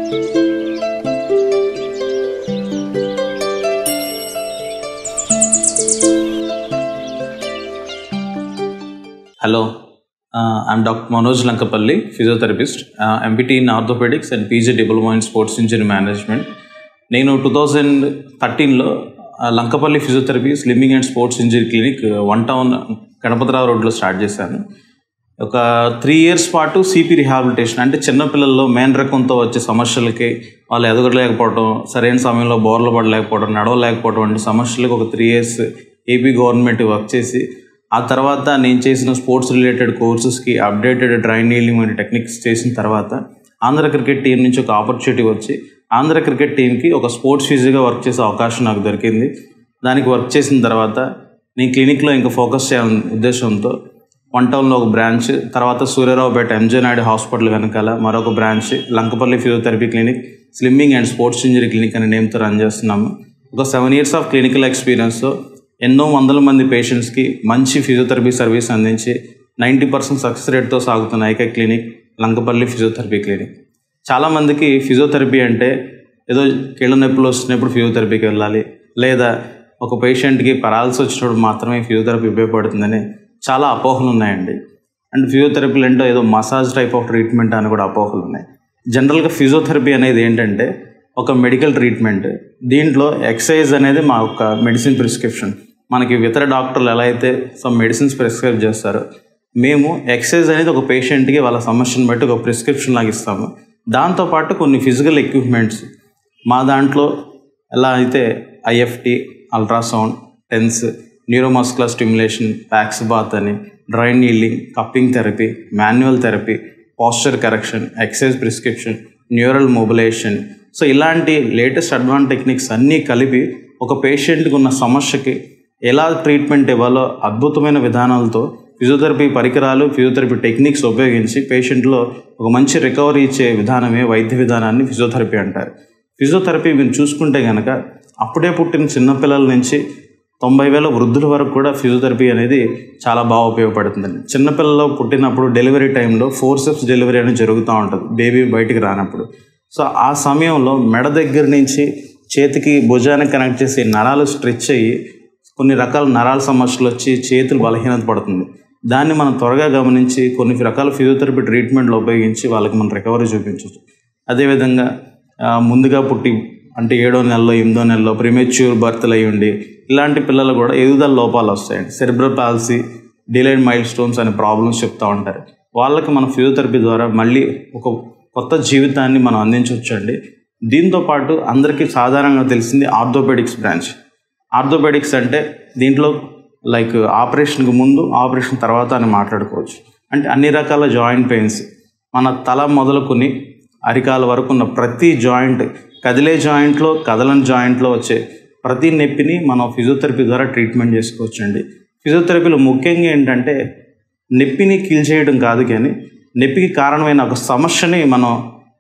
Hello, uh, I'm Dr. Manoj Lankapalli, physiotherapist, uh, MPT in orthopedics and PG Diploma in Sports Injury Management. నేను two thousand థర్టీన్లో Lankapalli physiotherapy slimming and sports injury clinic one town Ganapathirao రోడ్లో start చేశాను ఒక three years పాటు CP rehabilitation అంటే చిన్నపిల్లల్లో main రకంతో వచ్చే సమస్యలకి వాళ్ళు ఎదగలేకపోవడం సరైన సమయంలో బోర్లు పడలేకపోవడం నడవలేకపోవడం వంటి సమస్యలకు ఒక three years AP government work చేసి ఆ తర్వాత నేను చేసిన స్పోర్ట్స్ రిలేటెడ్ కోర్సెస్కి అప్డేటెడ్ ట్రైన్ హీలింగ్ వంటి టెక్నిక్స్ చేసిన తర్వాత ఆంధ్ర క్రికెట్ టీం నుంచి ఒక ఆపర్చునిటీ వచ్చి ఆంధ్ర క్రికెట్ టీంకి ఒక స్పోర్ట్స్ ఫిజిగా వర్క్ చేసే అవకాశం నాకు దొరికింది దానికి వర్క్ చేసిన తర్వాత నేను క్లినిక్లో ఇంకా ఫోకస్ చేయాలనే ఉద్దేశంతో వన్ టౌన్లో ఒక బ్రాంచ్ తర్వాత సూర్యరావుపేట ఎంజే నాయుడు హాస్పిటల్ వెనకాల మరొక branch Lankapalli physiotherapy clinic slimming and sports injury clinic అనే నేమ్తో రన్ చేస్తున్నాము ఒక సెవెన్ ఇయర్స్ ఆఫ్ క్లినికల్ ఎక్స్పీరియన్స్తో ఎన్నో వందల మంది పేషెంట్స్కి మంచి ఫిజియోథెరపీ సర్వీస్ అందించి నైంటీ పర్సెంట్ సక్సెస్ రేట్తో సాగుతున్న ఏకైక క్లినిక్ లంకపల్లి ఫిజియోథెరపీ క్లినిక్ చాలామందికి ఫిజియోథెరపీ అంటే ఏదో కీళ్ళ నొప్పులు వస్తున్నప్పుడు ఫిజియోథెరపీకి వెళ్ళాలి లేదా ఒక పేషెంట్కి పరాల్సి వచ్చినప్పుడు మాత్రమే ఫిజియోథెరపీ ఉపయోగపడుతుందని చాలా అపోహలు ఉన్నాయండి అండ్ ఫిజియోథెరపీలు అంటే ఏదో మసాజ్ టైప్ ఆఫ్ ట్రీట్మెంట్ అని కూడా అపోహలు ఉన్నాయి జనరల్గా ఫిజియోథెరపీ అనేది ఏంటంటే ఒక మెడికల్ ట్రీట్మెంట్ దీంట్లో ఎక్సర్సైజ్ అనేది మా యొక్క మెడిసిన్ ప్రిస్క్రిప్షన్ మనకి ఇతర డాక్టర్లు ఎలా అయితే సమ్ మెడిసిన్స్ ప్రిస్క్రైబ్ చేస్తారో మేము ఎక్సర్సైజ్ అనేది ఒక పేషెంట్కి వాళ్ళ సమస్యను బట్టి ఒక ప్రిస్క్రిప్షన్ లాగా ఇస్తాము దాంతోపాటు కొన్ని ఫిజికల్ ఎక్విప్మెంట్స్ మా దాంట్లో ఎలా అయితే IFT ultrasound TENS neuromuscular stimulation packs bath అని dry needling cupping therapy manual therapy posture correction exercise prescription neural mobilization so ఇలాంటి లేటెస్ట్ అడ్వాన్స్ టెక్నిక్స్ అన్నీ కలిపి ఒక పేషెంట్కి ఉన్న సమస్యకి ఎలా ట్రీట్మెంట్ ఇవ్వాలో అద్భుతమైన విధానాలతో ఫిజియోథెరపీ పరికరాలు ఫిజియోథెరపీ టెక్నిక్స్ ఉపయోగించి పేషెంట్లో ఒక మంచి రికవరీ ఇచ్చే విధానమే వైద్య విధానాన్ని ఫిజియోథెరపీ అంటారు ఫిజియోథెరపీ మీరు చూసుకుంటే కనుక అప్పుడే పుట్టిన చిన్నపిల్లల నుంచి తొంభై వేల వృద్ధుల వరకు కూడా ఫిజియోథెరపీ అనేది చాలా బాగా ఉపయోగపడుతుందండి చిన్నపిల్లలు పుట్టినప్పుడు డెలివరీ టైంలో ఫోర్ స్టెప్స్ డెలివరీ అనేది జరుగుతూ ఉంటుంది బేబీ బయటికి రానప్పుడు సో ఆ సమయంలో మెడ దగ్గర నుంచి చేతికి భుజానికి కనెక్ట్ చేసి నరాలు స్ట్రెచ్ అయ్యి కొన్ని రకాల నరాల సమస్యలు వచ్చి చేతులు బలహీనత పడుతుంది దాన్ని మనం త్వరగా గమనించి కొన్ని రకాల ఫిజియోథెరపీ ట్రీట్మెంట్లు ఉపయోగించి వాళ్ళకి మనం రికవరీ చూపించవచ్చు అదేవిధంగా ఆ, ముందుగా పుట్టి అంటే ఏడో నెలలో ఎనిమిదో నెలలో ప్రిమెచ్యూర్ బర్త్లు అయి ఉండి ఇలాంటి పిల్లలు కూడా ఎదుగుదల లోపాలు వస్తాయండి cerebral palsy delayed milestones అనే ప్రాబ్లమ్స్ చెప్తూ ఉంటారు వాళ్ళకి మన ఫిజియోథెరపీ ద్వారా మళ్ళీ ఒక కొత్త జీవితాన్ని మనం అందించవచ్చండి దీంతో పాటు అందరికీ సాధారణంగా తెలిసింది ఆర్థోపెడిక్స్ బ్రాంచ్ ఆర్థోపెడిక్స్ అంటే దీంట్లో లైక్ ఆపరేషన్కి ముందు ఆపరేషన్ తర్వాత అని మాట్లాడుకోవచ్చు అంటే అన్ని రకాల జాయింట్ పెయిన్స్ మన తల మొదలుకొని అరికాల వరకు ఉన్న ప్రతి జాయింట్ కదిలే జాయింట్లో కదలని జాయింట్లో వచ్చే ప్రతి నొప్పిని మనం ఫిజియోథెరపీ ద్వారా ట్రీట్మెంట్ చేసుకోవచ్చు అండి ఫిజియోథెరపీలో ముఖ్యంగా ఏంటంటే నొప్పిని కీల్ చేయడం కాదు కానీ నొప్పికి కారణమైన ఒక సమస్యని మనం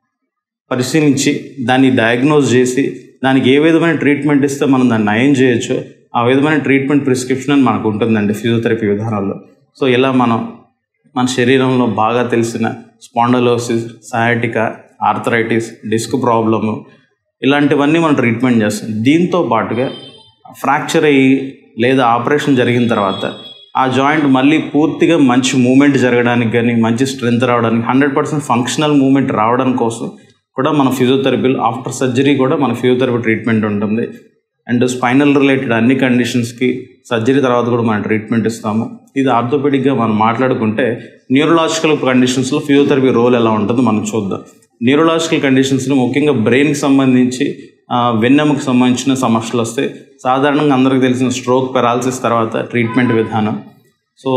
పరిశీలించి దాన్ని డయాగ్నోజ్ చేసి దానికి ఏ విధమైన ట్రీట్మెంట్ ఇస్తే మనం దాన్ని నయం చేయొచ్చో ఆ విధమైన ట్రీట్మెంట్ ప్రిస్క్రిప్షన్ అని మనకు ఉంటుందండి ఫిజియోథెరపీ విధానాల్లో సో ఇలా మనం మన శరీరంలో బాగా తెలిసిన spondylosis sciatica arthritis disc problem ఇలాంటివన్నీ మనం ట్రీట్మెంట్ చేస్తాం దీంతో పాటుగా ఫ్రాక్చర్ అయ్యి లేదా ఆపరేషన్ జరిగిన తర్వాత ఆ జాయింట్ మళ్ళీ పూర్తిగా మంచి మూమెంట్ జరగడానికి కానీ మంచి స్ట్రెంత్ రావడానికి హండ్రెడ్ పర్సెంట్ ఫంక్షనల్ మూమెంట్ రావడం కోసం కూడా మన ఫిజియోథెరపీలో ఆఫ్టర్ సర్జరీ కూడా మన ఫిజియోథెరపీ ట్రీట్మెంట్ ఉంటుంది అండ్ స్పైనల్ రిలేటెడ్ అన్ని కండిషన్స్కి సర్జరీ తర్వాత కూడా మనం ట్రీట్మెంట్ ఇస్తాము ఇది ఆర్థోపెడిక్గా మనం మాట్లాడుకుంటే న్యూరలాజికల్ కండిషన్స్లో ఫిజియోథెరపీ రోల్ ఎలా ఉంటుందో మనం చూద్దాం న్యూరలాజికల్ కండిషన్స్లో ముఖ్యంగా బ్రెయిన్కి సంబంధించి ఆ, వెన్నెముకు సంబంధించిన సమస్యలు వస్తాయి సాధారణంగా అందరికీ తెలిసిన స్ట్రోక్ పెరాలసిస్ తర్వాత ట్రీట్మెంట్ విధానం సో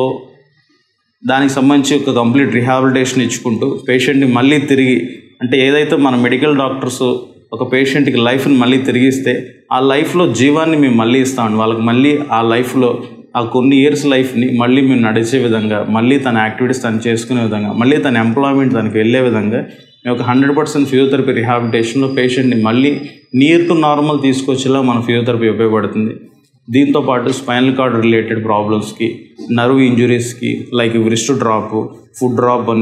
దానికి సంబంధించి ఒక కంప్లీట్ రిహాబిలిటేషన్ ఇచ్చుకుంటూ పేషెంట్ని మళ్ళీ తిరిగి అంటే ఏదైతే మన మెడికల్ డాక్టర్స్ ఒక పేషెంట్కి లైఫ్ని మళ్ళీ తిరిగిస్తే ఆ లైఫ్లో జీవాన్ని మేము మళ్ళీ ఇస్తామండి వాళ్ళకి మళ్ళీ ఆ లైఫ్లో ఆ కొన్ని ఇయర్స్ లైఫ్ని మళ్ళీ మేము నడిచే విధంగా మళ్ళీ తన యాక్టివిటీస్ తను చేసుకునే విధంగా మళ్ళీ తన ఎంప్లాయ్మెంట్ తనకి వెళ్ళే విధంగా మేము ఒక హండ్రెడ్ పర్సెంట్ ఫిజియోథెరపీ రిహాబిలిటేషన్లో పేషెంట్ని మళ్ళీ నియర్ టు నార్మల్ తీసుకొచ్చేలా మన ఫిజియోథెరపీ ఉపయోగపడుతుంది దీంతో పాటు స్పైనల్ కార్డ్ రిలేటెడ్ ప్రాబ్లమ్స్కి నర్వ్ ఇంజురీస్కి like wrist drop foot drop అని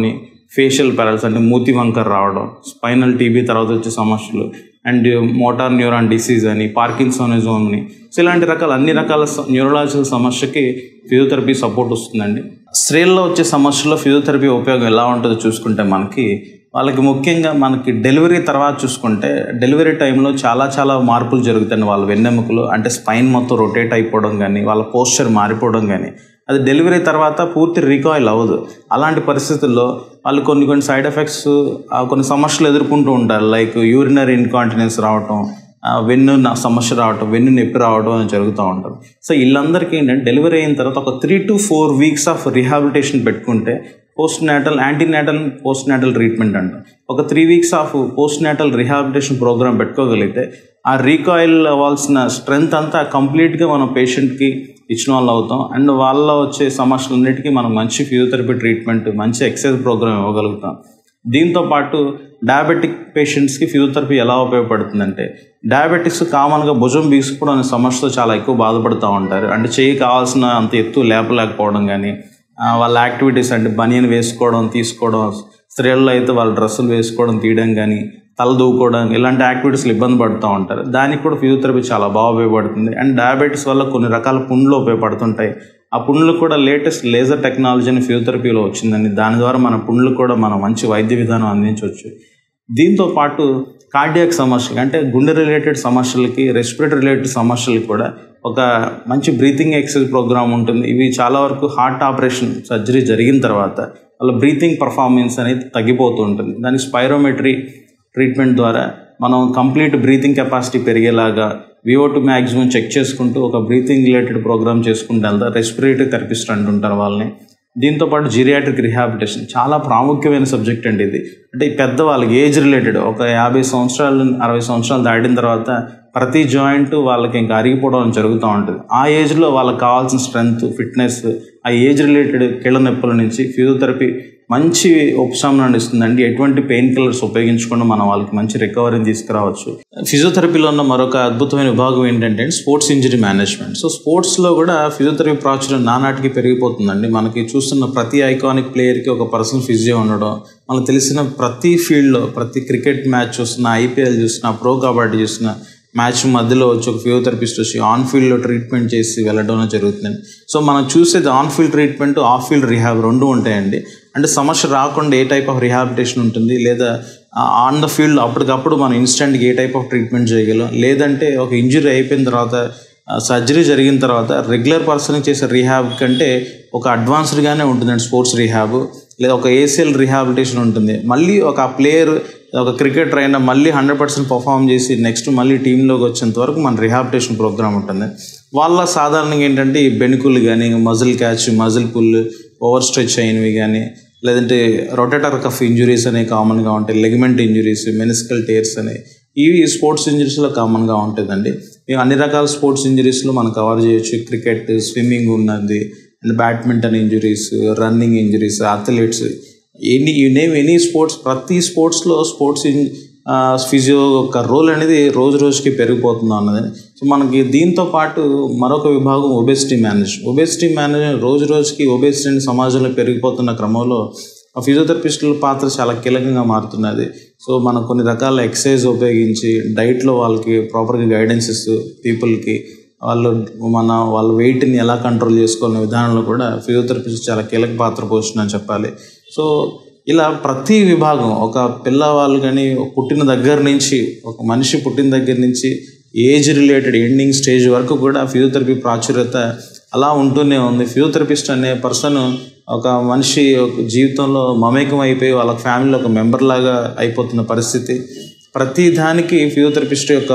ఫేషియల్ పారాలిసిస్ అంటే మూతి వంకర రావడం స్పైనల్ టీబీ తర్వాత వచ్చే సమస్యలు అండ్ మోటార్ న్యూరాన్ డిసీజ్ అని పార్కిన్సోనిజం అని సో ఇలాంటి రకాల అన్ని రకాల న్యూరలాజికల్ సమస్యకి ఫిజియోథెరపీ సపోర్ట్ వస్తుందండి స్త్రీల్లో వచ్చే సమస్యల్లో ఫిజియోథెరపీ ఉపయోగం ఎలా ఉంటుందో చూసుకుంటే మనకి వాళ్ళకి ముఖ్యంగా మనకి డెలివరీ తర్వాత చూసుకుంటే డెలివరీ టైంలో చాలా చాలా మార్పులు జరుగుతాయి వాళ్ళ వెన్నెముకలు అంటే స్పైన్ మొత్తం రొటేట్ అయిపోవడం కానీ వాళ్ళ పోస్చర్ మారిపోవడం కానీ అది డెలివరీ తర్వాత పూర్తి రీకాయిల్ అవ్వదు అలాంటి పరిస్థితుల్లో వాళ్ళు కొన్ని కొన్ని సైడ్ ఎఫెక్ట్స్ కొన్ని సమస్యలు ఎదుర్కొంటూ ఉంటారు లైక్ యూరినరీ ఇన్కాంటినెన్స్ రావటం ఆ, వెన్ను నా సమస్య రావటం వెన్ను నొప్పి రావడం అని జరుగుతూ ఉంటుంది సో వీళ్ళందరికీ ఏంటంటే డెలివరీ అయిన తర్వాత ఒక three to four weeks of rehabilitation పెట్టుకుంటే post natal antenatal post natal treatment అంట ఒక three weeks of post natal rehabilitation program పెట్టుకోగలిగితే ఆ రీకాయిల్ అవ్వాల్సిన స్ట్రెంగ్త్ అంతా కంప్లీట్గా మనం పేషెంట్కి ఇచ్చిన వాళ్ళు అవుతాం అండ్ వాళ్ళ వచ్చే సమస్యలన్నిటికీ మనం మంచి ఫిజియోథెరపీ ట్రీట్మెంట్ మంచి ఎక్సర్సైజ్ ప్రోగ్రామ్ ఇవ్వగలుగుతాం దీంతో పాటు డయాబెటిక్ పేషెంట్స్కి ఫిజియోథెరపీ ఎలా ఉపయోగపడుతుందంటే డయాబెటిక్స్ కామన్గా భుజం బీసుకోవడం అనే సమస్యతో చాలా ఎక్కువ బాధపడుతూ ఉంటారు అంటే చేయి కావాల్సిన అంత ఎత్తు లేపలేకపోవడం కానీ ఆ, వాళ్ళ యాక్టివిటీస్ అంటే బనియన్ వేసుకోవడం తీసుకోవడం స్త్రీల్లో అయితే వాళ్ళ డ్రెస్సులు వేసుకోవడం తీయడం కానీ తల దూకోవడం ఇలాంటి యాక్టివిటీస్లో ఇబ్బంది పడుతూ ఉంటారు దానికి కూడా ఫిజియోథెరపీ చాలా బాగా ఉపయోగపడుతుంది అండ్ డయాబెటీస్ వల్ల కొన్ని రకాల పుండ్లు ఉపయోగపడుతుంటాయి ఆ పుండ్లు కూడా లేటెస్ట్ లేజర్ టెక్నాలజీ అని ఫిజియోథెరపీలో వచ్చిందండి దాని ద్వారా మన పుండ్లు కూడా మనం మంచి వైద్య విధానం అందించవచ్చు దీంతో పాటు కార్డియాక్ సమస్యలు అంటే గుండె రిలేటెడ్ సమస్యలకి రెస్పిరేటరీ రిలేటెడ్ సమస్యలకి కూడా ఒక మంచి బ్రీతింగ్ ఎక్సర్సైజ్ ప్రోగ్రామ్ ఉంటుంది ఇవి చాలా వరకు హార్ట్ ఆపరేషన్ సర్జరీ జరిగిన తర్వాత వాళ్ళ బ్రీతింగ్ పర్ఫార్మెన్స్ అనేది తగ్గిపోతూ ఉంటుంది దానికి స్పైరోమెట్రీ ట్రీట్మెంట్ ద్వారా మనం కంప్లీట్ బ్రీతింగ్ కెపాసిటీ పెరిగేలాగా వివో టు మ్యాక్సిమం చెక్ చేసుకుంటూ ఒక బ్రీతింగ్ రిలేటెడ్ ప్రోగ్రామ్ చేసుకుంటూ వెళ్తారు రెస్పిరేటరీ థెరపిస్ట్ అంటుంటారు వాళ్ళని దీంతో పాటు జిరియాట్రిక్ రిహాబిలిటేషన్ చాలా ప్రాముఖ్యమైన సబ్జెక్ట్ అండి ఇది అంటే ఈ పెద్దవాళ్ళకి ఏజ్ రిలేటెడ్ ఒక యాభై సంవత్సరాలు అరవై సంవత్సరాలు దాటిన తర్వాత ప్రతి జాయింట్ వాళ్ళకి ఇంకా అరిగిపోవడం జరుగుతూ ఉంటుంది ఆ ఏజ్లో వాళ్ళకి కావాల్సిన స్ట్రెంగ్త్ ఫిట్నెస్ ఆ ఏజ్ రిలేటెడ్ కీళ్ళ నొప్పుల నుంచి ఫిజియోథెరపీ మంచి ఉపశమనం ఇస్తుందండి ఎటువంటి పెయిన్ కిల్లర్స్ ఉపయోగించకుండా మనం వాళ్ళకి మంచి రికవరీని తీసుకురావచ్చు ఫిజియోథెరపీలో ఉన్న మరొక అద్భుతమైన విభాగం ఏంటంటే స్పోర్ట్స్ ఇంజరీ మేనేజ్మెంట్ సో స్పోర్ట్స్లో కూడా ఫిజియోథెరపీ ప్రాచుర్యం నానాటికి పెరిగిపోతుందండి మనకి చూస్తున్న ప్రతి ఐకానిక్ ప్లేయర్కి ఒక పర్సనల్ ఫిజియో ఉండడం మనకు తెలిసిన ప్రతి ఫీల్డ్లో ప్రతి క్రికెట్ మ్యాచ్ చూస్తున్న ఐపీఎల్ చూస్తున్న ప్రో కబడ్డీ చూస్తున్న మ్యాచ్ మధ్యలో వచ్చి ఒక ఫిజియోథెరపిస్ట్ వచ్చి ఆన్ ఫీల్డ్లో ట్రీట్మెంట్ చేసి వెళ్ళడం జరుగుతుందండి సో మనం చూసేది on field treatment off field rehab రెండు ఉంటాయండి అంటే సమస్య రాకుండా ఏ టైప్ ఆఫ్ రిహాబిలిటేషన్ ఉంటుంది లేదా ఆన్ ద ఫీల్డ్ అప్పటికప్పుడు మనం ఇన్స్టెంట్గా ఏ టైప్ ఆఫ్ ట్రీట్మెంట్ చేయగలం లేదంటే ఒక ఇంజరీ అయిపోయిన తర్వాత సర్జరీ జరిగిన తర్వాత రెగ్యులర్ పర్సన్కి చేసే రీహాబ్ కంటే ఒక అడ్వాన్స్డ్గానే ఉంటుందండి స్పోర్ట్స్ రీహాబ్ లేదా ఒక ఏసీఎల్ రీహాబిలిటేషన్ ఉంటుంది మళ్ళీ ఒక ప్లేయర్ ఒక క్రికెటర్ అయినా మళ్ళీ హండ్రెడ్ పర్సెంట్ పర్ఫామ్ చేసి నెక్స్ట్ మళ్ళీ టీంలోకి వచ్చేంత వరకు మన రిహాబిలిటేషన్ ప్రోగ్రామ్ ఉంటుంది వాళ్ళ సాధారణంగా ఏంటంటే ఈ బెణుకులు కానీ muscle catch muscle pull over stretch అయినవి కానీ లేదంటే రొటేటర్ కఫ్ ఇంజురీస్ అనేవి కామన్గా ఉంటాయి లెగ్మెంట్ ఇంజురీస్ మెనిస్కల్ టేర్స్ అనేవి ఇవి స్పోర్ట్స్ ఇంజరీస్లో కామన్గా ఉంటుందండి ఇవి అన్ని రకాల స్పోర్ట్స్ ఇంజరీస్లో మనం కవర్ చేయొచ్చు క్రికెట్ స్విమ్మింగ్ ఉన్నది and badminton injuries running injuries athletes any you name any sports ప్రతి స్పోర్ట్స్లో స్పోర్ట్స్ ఇన్ ఫిజియో యొక్క రోల్ అనేది రోజు రోజుకి పెరిగిపోతుంది అన్నది సో మనకి దీంతో పాటు మరొక విభాగం ఒబెసిటీ మేనేజ్ ఒబెసిటీ మేనేజ్ రోజు రోజుకి ఒబెసిటీ సమాజంలో పెరిగిపోతున్న క్రమంలో ఆ ఫిజియోథెరపిస్టుల పాత్ర చాలా కీలకంగా మారుతున్నది సో మనం కొన్ని రకాల ఎక్సర్సైజ్ ఉపయోగించి డైట్లో వాళ్ళకి ప్రాపర్గా గైడెన్స్ ఇస్తూ పీపుల్కి వాళ్ళు మన వాళ్ళ వెయిట్ని ఎలా కంట్రోల్ చేసుకోవాలనే విధానంలో కూడా ఫిజియోథెరపిస్ట్ చాలా కీలక పాత్ర పోషిందని చెప్పాలి సో ఇలా ప్రతి విభాగం ఒక పిల్లవాళ్ళు కానీ పుట్టిన దగ్గర నుంచి ఒక మనిషి పుట్టిన దగ్గర నుంచి ఏజ్ రిలేటెడ్ ఎండింగ్ స్టేజ్ వరకు కూడా ఫిజియోథెరపీ ప్రాచుర్యత అలా ఉంటూనే ఉంది ఫిజియోథెరపిస్ట్ అనే పర్సన్ ఒక మనిషి ఒక జీవితంలో మమేకం అయిపోయి వాళ్ళ ఫ్యామిలీలో ఒక మెంబర్ లాగా అయిపోతున్న పరిస్థితి ప్రతి దానికి ఫిజియోథెరపిస్ట్ యొక్క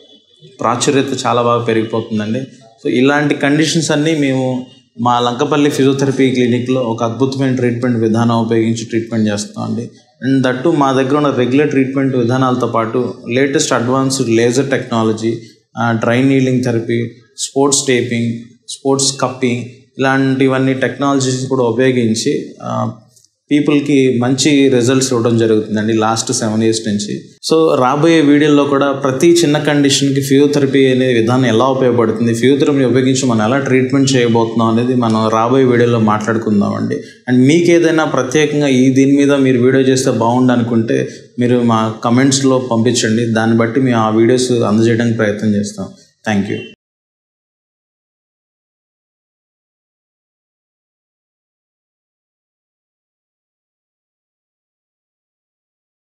ప్రాచుర్యత చాలా బాగా పెరిగిపోతుందండి సో ఇలాంటి కండిషన్స్ అన్నీ మేము మా లంకపల్లి ఫిజియోథెరపీ క్లినిక్లో ఒక అద్భుతమైన ట్రీట్మెంట్ విధానం ఉపయోగించి ట్రీట్మెంట్ చేస్తామండి అండ్ దట్టు మా దగ్గర ఉన్న రెగ్యులర్ ట్రీట్మెంట్ విధానాలతో పాటు latest advanced laser technology dry needling therapy sports taping sports cupping ఇలాంటివన్నీ టెక్నాలజీస్ కూడా ఉపయోగించి పీపుల్కి మంచి రిజల్ట్స్ ఇవ్వడం జరుగుతుందండి లాస్ట్ సెవెన్ ఇయర్స్ నుంచి సో రాబోయే వీడియోలో కూడా ప్రతి చిన్న కండిషన్కి ఫిజియోథెరపీ అనే విధానం ఎలా ఉపయోగపడుతుంది ఫిజియోథెరపీని ఉపయోగించి మనం ఎలా ట్రీట్మెంట్ చేయబోతున్నాం అనేది మనం రాబోయే వీడియోలో మాట్లాడుకుందామండి అండ్ మీకు ఏదైనా ప్రత్యేకంగా ఈ దీని మీద మీరు వీడియో చేస్తే బాగుండు అనుకుంటే మీరు మా కమెంట్స్లో పంపించండి దాన్ని బట్టి మేము ఆ వీడియోస్ అందజేయడానికి ప్రయత్నం చేస్తాం థ్యాంక్ యూ